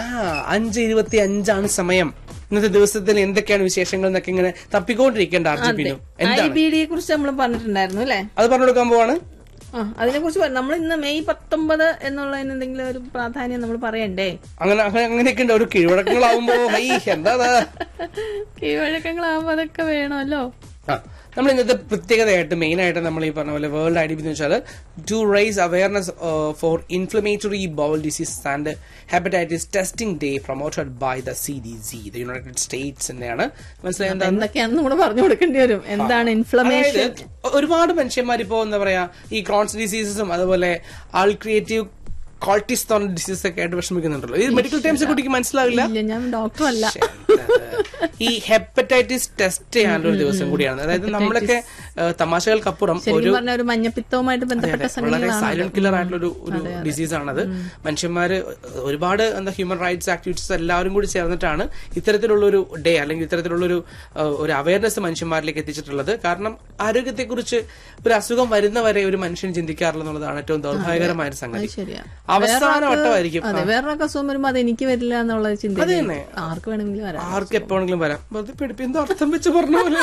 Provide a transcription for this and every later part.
അഞ്ച് ഇരുപത്തി അഞ്ചാണ് സമയം ഇന്നത്തെ ദിവസത്തിൽ എന്തൊക്കെയാണ് വിശേഷങ്ങൾ എന്നൊക്കെ ഇങ്ങനെ തപ്പിക്കൊണ്ടിരിക്കേണ്ട അർജുനും ഐ എന്താണ് ബി ഡിയെ കുറിച്ച് നമ്മൾ പറഞ്ഞിട്ടുണ്ടായിരുന്നു അല്ലേ അത് പറഞ്ഞു കൊടുക്കാൻ പോവാണ് ആ അതിനെ കുറിച്ച് നമ്മൾ ഇന്ന് മെയ് പത്തൊമ്പത് എന്നുള്ളതിന് എന്തെങ്കിലും ഒരു പ്രാധാന്യം നമ്മൾ പറയണ്ടേ അങ്ങനെ അങ്ങനെ അങ്ങനെയൊക്കെ ഉണ്ട് ഒരു കീഴ്വഴക്കങ്ങളാവുമ്പോ ഹൈ എന്താ കീഴ്വഴക്കങ്ങളാവുമ്പോ അതൊക്കെ വേണമല്ലോ ആ നമ്മൾ ഇന്നത്തെ പ്രത്യേകതയായിട്ട് മെയിൻ ആയിട്ട് നമ്മൾ ഈ പറഞ്ഞ പോലെ വേൾഡ് ഐ ഡി ബി എന്ന് വെച്ചാൽ to raise awareness for inflammatory bowel disease and hepatitis testing day promoted by the C D C the United സ്റ്റേറ്റ്സിന്റെയാണ് മനസ്സിലായത് എന്താ എന്തൊക്കെയാണെന്ന് നമ്മൾ പറഞ്ഞു കൊടുക്കേണ്ടി വരും എന്താണ് ഇൻഫ്ലമേഷൻ അതായത് ഒരുപാട് മനുഷ്യന്മാർ ഇപ്പോ എന്താ പറയാ ഈ ക്രോൺസ് ഡിസീസസും അതുപോലെ ആൾ ക്രിയേറ്റീവ് കോൾട്ടിസ് തോന്ന ഡിസീസ് ഒക്കെ ആയിട്ട് വിഷമിക്കുന്നുണ്ടല്ലോ ഈ മെഡിക്കൽ ടൈംസ് കുട്ടിക്ക് മനസ്സിലാവില്ല ഇല്ല ഞാൻ ഡോക്ടർ അല്ല ഈ ഹെപ്പറ്റൈറ്റിസ് ടെസ്റ്റ് ചെയ്യാനുള്ള ഒരു ദിവസം കൂടിയാണ് അതായത് നമ്മളൊക്കെ ഏഹ്, തമാശകൾക്കപ്പുറം ഒരു ശരിക്കും പറഞ്ഞ ഒരു മഞ്ഞപ്പിത്തവുമായിട്ട് ബന്ധപ്പെട്ട വളരെ സംഗതികളാണ് സൈലന്റ് കില്ലർ ആയിട്ടുള്ള ഒരു ഒരു ഡിസീസ് ആണത് മനുഷ്യന്മാര് ഒരുപാട് എന്താ ഹ്യൂമൻ റൈറ്റ്സ് ആക്ടിവിറ്റീസ് എല്ലാവരും കൂടി ചേർന്നിട്ടാണ് ഇത്തരത്തിലുള്ള ഒരു ഡേ അല്ലെങ്കിൽ ഇത്തരത്തിലുള്ള ഒരു ഏഹ്, ഒരു അവയർനെസ് മനുഷ്യന്മാരിലേക്ക് എത്തിച്ചിട്ടുള്ളത് കാരണം ആരോഗ്യത്തെക്കുറിച്ച് ഒരു അസുഖം വരുന്നവരെ ഒരു മനുഷ്യൻ ചിന്തിക്കാറില്ല എന്നുള്ളതാണ് ഏറ്റവും ദൗർഭാഗ്യകരമായ ഒരു സംഗതി അത് ശരിയാ അവസാന വട്ടമായിരിക്കും അതെ വേറൊരു അസുഖം വരുമ്പോ അത് എനിക്ക് വരില്ല എന്നുള്ള ചിന്ത തന്നെ. ആർക്ക് വേണമെങ്കിലും വരാം ആർക്ക് എപ്പോഴെങ്കിലും വരാം വെറുതെ പിടിപ്പ് എന്തോ അർത്ഥം വെച്ച് പറഞ്ഞ പോലെ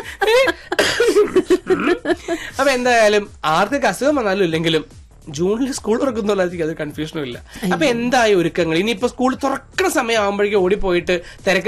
അപ്പൊ എന്തായാലും ആർക്കൊക്കെ അസുഖം വന്നാലും ഇല്ലെങ്കിലും ജൂണിൽ സ്കൂൾ തുറക്കുന്നുള്ളതായിരിക്കും അത് കൺഫ്യൂഷനും ഇല്ല അപ്പൊ എന്തായി ഒരുക്കങ്ങൾ ഇനിയിപ്പോ സ്കൂൾ തുറക്കണ സമയം ആകുമ്പോഴേക്കും ഓടിപ്പോയിട്ട് തിരക്ക്